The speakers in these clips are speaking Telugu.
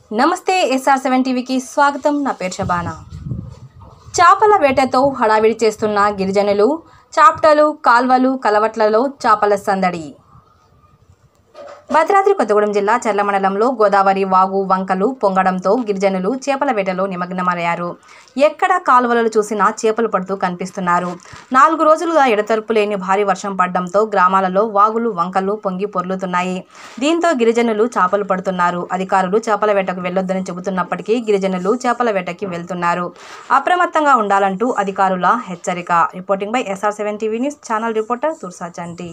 నమస్తే ఎస్ఆర్ సెవెన్ టీవీకి స్వాగతం నా పేరు శబానా చేపల వేటతో హడావిడి చేస్తున్న గిరిజనులు చాప్టలు కాల్వలు కలవట్లలో చేపల సందడి భద్రాద్రి కొత్తగూడెం జిల్లా చర్ల మండలంలో గోదావరి వాగు వంకలు పొంగడంతో గిరిజనులు చేపల వేటలో నిమగ్నమయ్యారు ఎక్కడ కాలువలు చూసినా చేపలు పడుతూ కనిపిస్తున్నారు నాలుగు రోజులుగా ఎడతెరపు లేని భారీ వర్షం పడడంతో గ్రామాలలో వాగులు వంకలు పొంగి పొర్లుతున్నాయి దీంతో గిరిజనులు చేపలు పడుతున్నారు అధికారులు చేపల వేటకు వెళ్లొద్దని చెబుతున్నప్పటికీ గిరిజనులు చేపల వేటకి వెళ్తున్నారు అప్రమత్తంగా ఉండాలంటూ అధికారుల హెచ్చరిక reporting by SR seven TV news channel reporter Tursa Chanti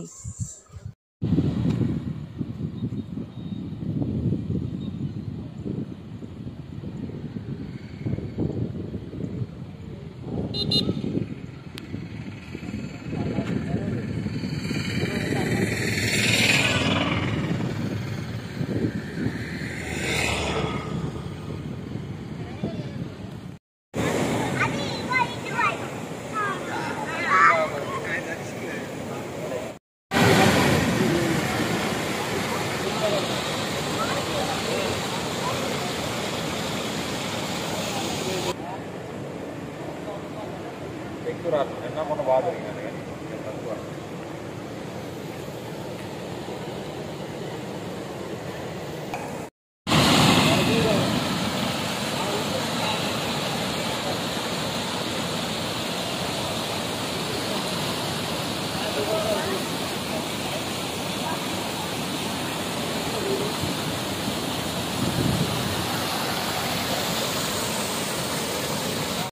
ఎక్కువ రాదు నిన్న మొన్న బాగా జరిగింది